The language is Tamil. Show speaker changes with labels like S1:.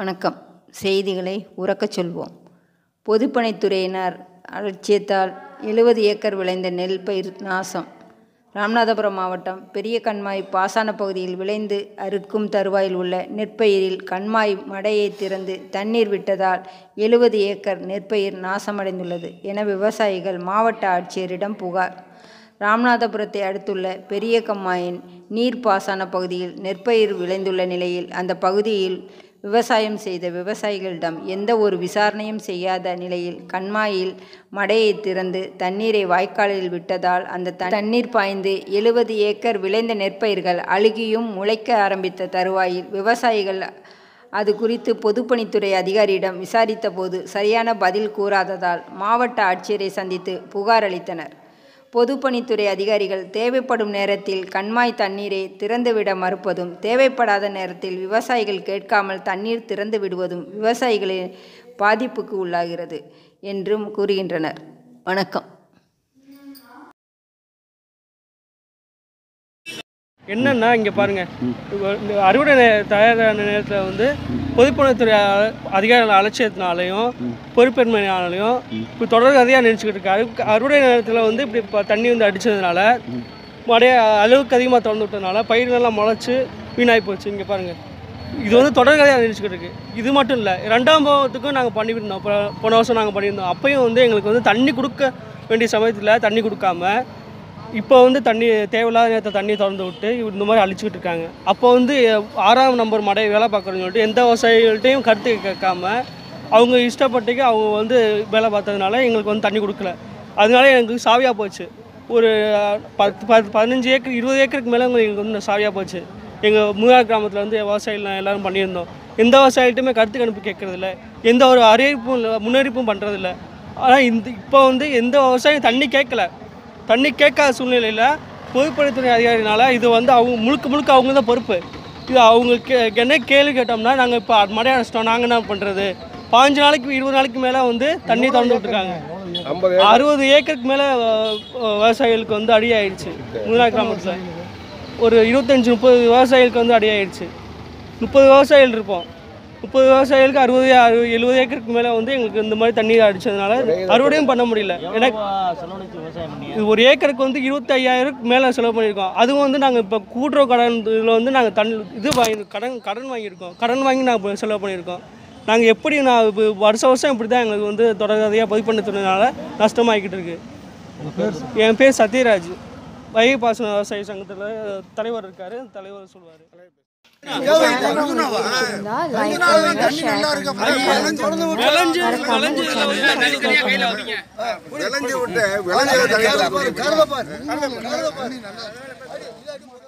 S1: வணக்கம் செய்திகளை உறக்கச் சொல்வோம் பொதுப்பணித்துறையினர் அலட்சியத்தால் எழுபது ஏக்கர் விளைந்த நெல் பயிர் நாசம் ராமநாதபுரம் மாவட்டம் பெரிய கண்மாய் பாசன பகுதியில் விளைந்து அறுக்கும் தருவாயில் உள்ள நெற்பயிரில் கண்மாய் மடையை திறந்து தண்ணீர் விட்டதால் எழுபது ஏக்கர் நெற்பயிர் நாசமடைந்துள்ளது என விவசாயிகள் மாவட்ட ஆட்சியரிடம் புகார் ராமநாதபுரத்தை அடுத்துள்ள பெரிய கம்மாயின் நீர்ப்பாசன பகுதியில் நெற்பயிர் விளைந்துள்ள நிலையில் அந்த பகுதியில் விவசாயம் செய்த விவசாயிகளிடம் எந்த ஒரு விசாரணையும் செய்யாத நிலையில் கண்மாயில் மடையை திறந்து தண்ணீரை வாய்க்காலில் விட்டதால் அந்த தண்ணீர் பாய்ந்து எழுபது ஏக்கர் விளைந்த நெற்பயிர்கள் அழுகியும் முளைக்க ஆரம்பித்த தருவாயில் விவசாயிகள் அது குறித்து பொதுப்பணித்துறை அதிகாரியிடம் விசாரித்தபோது சரியான பதில் கூறாததால் மாவட்ட ஆட்சியரை சந்தித்து புகார் அளித்தனர் பொதுப்பணித்துறை அதிகாரிகள் தேவைப்படும் நேரத்தில் கண்மாய் தண்ணீரை திறந்துவிட மறுப்பதும் தேவைப்படாத நேரத்தில் விவசாயிகள் கேட்காமல் தண்ணீர் திறந்து விடுவதும் விவசாயிகளின் பாதிப்புக்கு உள்ளாகிறது என்றும் கூறுகின்றனர் வணக்கம்
S2: என்னன்னா இங்கே பாருங்க இப்ப இந்த அறுவடை நே- தயாரான நேரத்தில் வந்து பொதுப்பணித்துறை அ- அதிகாரிகள் அலட்சியத்தினாலையும் பொறுப்பெண்மையினாலையும் இப்போ தொடர் கதையாக நினச்சிக்கிட்டு இருக்கு அறு அறுவடை நேரத்தில் வந்து இப்படி இப்போ தண்ணி வந்து அடித்ததுனால மடைய அளவுக்கு அதிகமாக திறந்து விட்டதுனால பயிர்களெல்லாம் முளைச்சி வீணாகி போச்சு இங்கே பாருங்கள் இது வந்து தொடர் கதையாக நினச்சிக்கிட்டு இருக்கு இது மட்டும் இல்லை ரெண்டாம் பாவத்துக்கும் நாங்கள் பண்ணியிருந்தோம் இப்போ போன வருஷம் நாங்கள் பண்ணியிருந்தோம் அப்பயும் வந்து எங்களுக்கு வந்து தண்ணி கொடுக்க வேண்டிய சமயத்தில் தண்ணி கொடுக்காம இப்போ வந்து தண்ணி தேவையில்லாத நேரத்தை தண்ணி திறந்து விட்டு இந்த மாதிரி அழிச்சிக்கிட்டு இருக்காங்க அப்போ வந்து ஆறாம் நம்பர் மடை வேலை பார்க்குறேன்னு சொல்லிட்டு எந்த விவசாயிகள்ட்டையும் கருத்து கேட்காம அவங்க இஷ்டப்பட்டுக்கு அவங்க வந்து வேலை பார்த்ததுனால எங்களுக்கு வந்து தண்ணி கொடுக்கல அதனால எங்களுக்கு சாவியாக போச்சு ஒரு பத்து பத்து பதினஞ்சு ஏக்கர் இருபது ஏக்கருக்கு மேலே எங்களுக்கு வந்து சாவியாக போச்சு எங்கள் மூணார் கிராமத்தில் வந்து விவசாயிகள் எல்லாரும் பண்ணியிருந்தோம் எந்த விவசாயிகிட்டையுமே கருத்து கணிப்பு கேட்கறதில்ல எந்த ஒரு அறிவிப்பும் இல்லை முன்னறிவிப்பும் பண்ணுறதில்ல ஆனால் இந்த இப்போ வந்து எந்த விவசாயியும் தண்ணி கேட்கல தண்ணி கேட்காத சூழ்நிலையில் பொதுப்பணித்துறை அதிகாரினால இது வந்து அவங்க முழுக்க முழுக்க அவங்க தான் பொறுப்பு இது அவங்க கே என்ன கேள்வி கேட்டோம்னா நாங்கள் இப்போ மடை அடைச்சிட்டோம் நாங்கள் என்ன பண்ணுறது பாஞ்சு நாளைக்கு இருபது நாளைக்கு மேலே வந்து தண்ணி திறந்து விட்டுருக்காங்க அறுபது ஏக்கருக்கு மேலே விவசாயிகளுக்கு வந்து அடி ஆயிடுச்சு மூணாவது கிராமத்தில் ஒரு இருபத்தஞ்சி முப்பது விவசாயிகளுக்கு வந்து அடி ஆயிடுச்சு முப்பது விவசாயிகள் இருப்போம் முப்பது விவசாயிகளுக்கு அறுபது அறு- எழுபது ஏக்கருக்கு மேலே வந்து எங்களுக்கு இந்த மாதிரி தண்ணீர் அடிச்சதுனால அறுவடையும் பண்ண முடியல எனக்கு இது ஒரு ஏக்கருக்கு வந்து இருபத்தி ஐயாயிரத்துக்கு மேலே செலவு பண்ணியிருக்கோம் அதுவும் வந்து நாங்கள் இப்போ கூட்டுறவு கடன் இதில் வந்து நாங்கள் தன் இது வாங்கி கடன் கடன் வாங்கியிருக்கோம் கடன் வாங்கி நாங்கள் செலவு பண்ணியிருக்கோம் நாங்கள் எப்படி நான் இப்போ வருஷம் வருஷம் இப்படி தான் எங்களுக்கு வந்து தொடர்கதையாக பதிவு பண்ணதுனால நஷ்டமாகிக்கிட்டு இருக்கு என் பேர் சத்யராஜ் வைகை பாசன விவசாய சங்கத்தில் தலைவர் இருக்கார் தலைவர் சொல்லுவார்
S3: பிடிச்சிருந்தா லைக் பண்ணுங்க ஷேர் பண்ணுங்க
S2: விளைஞ்சு விளைஞ்சு
S4: விளைஞ்சு விட்டு விளைஞ்ச